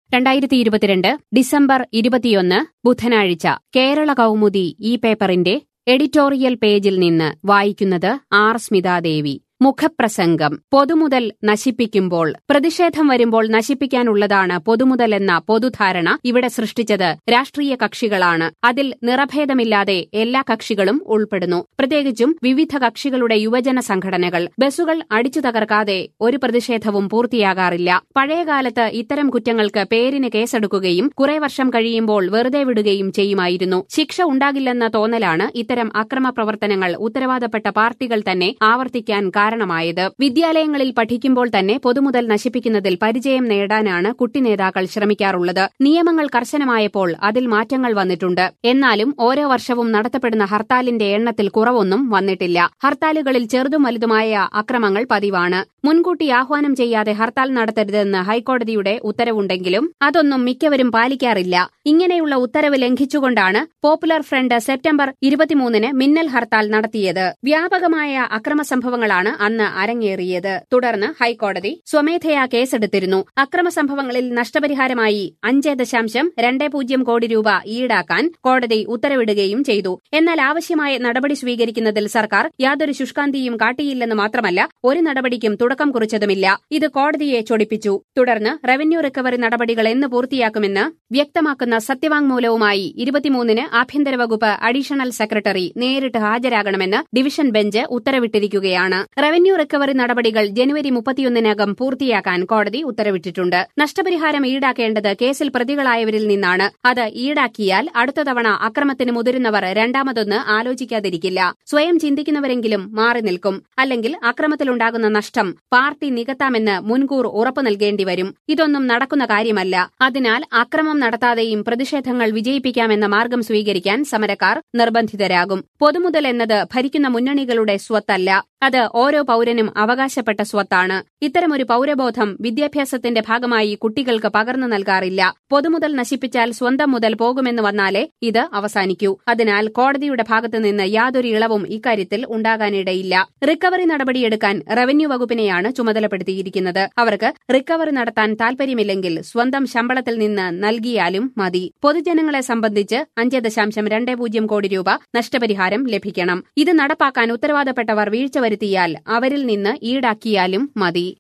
രണ്ടായിരത്തി ഇരുപത്തിരണ്ട് ഡിസംബർ ഇരുപത്തിയൊന്ന് ബുധനാഴ്ച കേരള കൗമുദി ഈ പേപ്പറിന്റെ എഡിറ്റോറിയൽ പേജിൽ നിന്ന് വായിക്കുന്നത് ആർ സ്മിതാദേവി മുഖപ്രസംഗം പൊതുമുതൽ നശിപ്പിക്കുമ്പോൾ പ്രതിഷേധം വരുമ്പോൾ നശിപ്പിക്കാനുള്ളതാണ് പൊതുമുതൽ എന്ന പൊതുധാരണ ഇവിടെ സൃഷ്ടിച്ചത് രാഷ്ട്രീയ കക്ഷികളാണ് അതിൽ നിറഭേദമില്ലാതെ എല്ലാ കക്ഷികളും ഉൾപ്പെടുന്നു പ്രത്യേകിച്ചും വിവിധ കക്ഷികളുടെ യുവജന സംഘടനകൾ ബസ്സുകൾ അടിച്ചു തകർക്കാതെ ഒരു പ്രതിഷേധവും പൂർത്തിയാകാറില്ല പഴയകാലത്ത് ഇത്തരം കുറ്റങ്ങൾക്ക് പേരിന് കേസെടുക്കുകയും കുറെ വർഷം കഴിയുമ്പോൾ വെറുതെ വിടുകയും ചെയ്യുമായിരുന്നു ശിക്ഷ ഉണ്ടാകില്ലെന്ന തോന്നലാണ് ഇത്തരം അക്രമ പ്രവർത്തനങ്ങൾ ഉത്തരവാദപ്പെട്ട പാർട്ടികൾ തന്നെ ആവർത്തിക്കാൻ കാരണമായത് വിദ്യാലയങ്ങളിൽ പഠിക്കുമ്പോൾ തന്നെ പൊതുമുതൽ നശിപ്പിക്കുന്നതിൽ പരിചയം നേടാനാണ് കുട്ടി നേതാക്കൾ ശ്രമിക്കാറുള്ളത് നിയമങ്ങൾ കർശനമായപ്പോൾ അതിൽ മാറ്റങ്ങൾ വന്നിട്ടുണ്ട് എന്നാലും ഓരോ വർഷവും നടത്തപ്പെടുന്ന ഹർത്താലിന്റെ എണ്ണത്തിൽ കുറവൊന്നും വന്നിട്ടില്ല ഹർത്താലുകളിൽ ചെറുതും വലുതുമായ അക്രമങ്ങൾ പതിവാണ് മുൻകൂട്ടി ആഹ്വാനം ചെയ്യാതെ ഹർത്താൽ നടത്തരുതെന്ന് ഹൈക്കോടതിയുടെ ഉത്തരവുണ്ടെങ്കിലും അതൊന്നും മിക്കവരും പാലിക്കാറില്ല ഇങ്ങനെയുള്ള ഉത്തരവ് ലംഘിച്ചുകൊണ്ടാണ് പോപ്പുലർ ഫ്രണ്ട് സെപ്റ്റംബർ ഇരുപത്തിമൂന്നിന് മിന്നൽ ഹർത്താൽ നടത്തിയത് വ്യാപകമായ അക്രമ സംഭവങ്ങളാണ് അന്ന് അരങ്ങേറിയത് തുടർന്ന് ഹൈക്കോടതി സ്വമേധയാ കേസെടുത്തിരുന്നു അക്രമ സംഭവങ്ങളിൽ നഷ്ടപരിഹാരമായി അഞ്ച് ദശാംശം രണ്ട് പൂജ്യം കോടി രൂപ ഈടാക്കാൻ കോടതി ഉത്തരവിടുകയും ചെയ്തു എന്നാൽ ആവശ്യമായ നടപടി സ്വീകരിക്കുന്നതിൽ സർക്കാർ യാതൊരു ശുഷ്കാന്തിയും കാട്ടിയില്ലെന്ന് മാത്രമല്ല ഒരു നടപടിക്കും തുടക്കം കുറിച്ചതുമില്ല ഇത് കോടതിയെ ചൊടിപ്പിച്ചു തുടർന്ന് റവന്യൂ റിക്കവറി നടപടികൾ എന്ന് പൂർത്തിയാക്കുമെന്ന് വ്യക്തമാക്കുന്ന സത്യവാങ്മൂലവുമായി ഇരുപത്തിമൂന്നിന് ആഭ്യന്തര വകുപ്പ് അഡീഷണൽ സെക്രട്ടറി നേരിട്ട് ഹാജരാകണമെന്ന് ഡിവിഷൻ ബെഞ്ച് ഉത്തരവിട്ടിരിക്കുകയാണ് റവന്യൂ റിക്കവറി നടപടികൾ ജനുവരി മുപ്പത്തിയൊന്നിനകം പൂർത്തിയാക്കാൻ കോടതി ഉത്തരവിട്ടിട്ടുണ്ട് നഷ്ടപരിഹാരം ഈടാക്കേണ്ടത് കേസിൽ പ്രതികളായവരിൽ നിന്നാണ് അത് ഈടാക്കിയാൽ അടുത്ത തവണ അക്രമത്തിന് മുതിരുന്നവർ രണ്ടാമതൊന്ന് ആലോചിക്കാതിരിക്കില്ല സ്വയം ചിന്തിക്കുന്നവരെങ്കിലും മാറി നിൽക്കും അല്ലെങ്കിൽ അക്രമത്തിലുണ്ടാകുന്ന നഷ്ടം പാർട്ടി നികത്താമെന്ന് മുൻകൂർ ഉറപ്പു നൽകേണ്ടി വരും ഇതൊന്നും നടക്കുന്ന കാര്യമല്ല അതിനാൽ അക്രമം നടത്താതെയും പ്രതിഷേധങ്ങൾ വിജയിപ്പിക്കാമെന്ന മാർഗം സ്വീകരിക്കാൻ സമരക്കാർ നിർബന്ധിതരാകും പൊതുമുതൽ എന്നത് ഭരിക്കുന്ന മുന്നണികളുടെ സ്വത്തല്ല അത് ഓരോ പൌരനും അവകാശപ്പെട്ട സ്വത്താണ് ഇത്തരമൊരു പൌരബോധം വിദ്യാഭ്യാസത്തിന്റെ ഭാഗമായി കുട്ടികൾക്ക് പകർന്നു നൽകാറില്ല പൊതുമുതൽ നശിപ്പിച്ചാൽ സ്വന്തം മുതൽ പോകുമെന്ന് വന്നാലേ ഇത് അവസാനിക്കൂ അതിനാൽ കോടതിയുടെ ഭാഗത്തുനിന്ന് യാതൊരു ഇളവും ഇക്കാര്യത്തിൽ ഉണ്ടാകാനിടയില്ല റിക്കവറി നടപടിയെടുക്കാൻ റവന്യൂ വകുപ്പിനെയാണ് ചുമതലപ്പെടുത്തിയിരിക്കുന്നത് അവർക്ക് റിക്കവറി നടത്താൻ താൽപര്യമില്ലെങ്കിൽ സ്വന്തം ശമ്പളത്തിൽ നിന്ന് നൽകിയാലും മതി പൊതുജനങ്ങളെ സംബന്ധിച്ച് അഞ്ച് ദശാംശം രണ്ട് പൂജ്യം കോടി രൂപ നഷ്ടപരിഹാരം ലഭിക്കണം ഇത് നടപ്പാക്കാൻ ഉത്തരവാദപ്പെട്ടവർ വീഴ്ച വരുത്തിയാൽ അവരിൽ നിന്ന് ഈടാക്കിയാലും മതി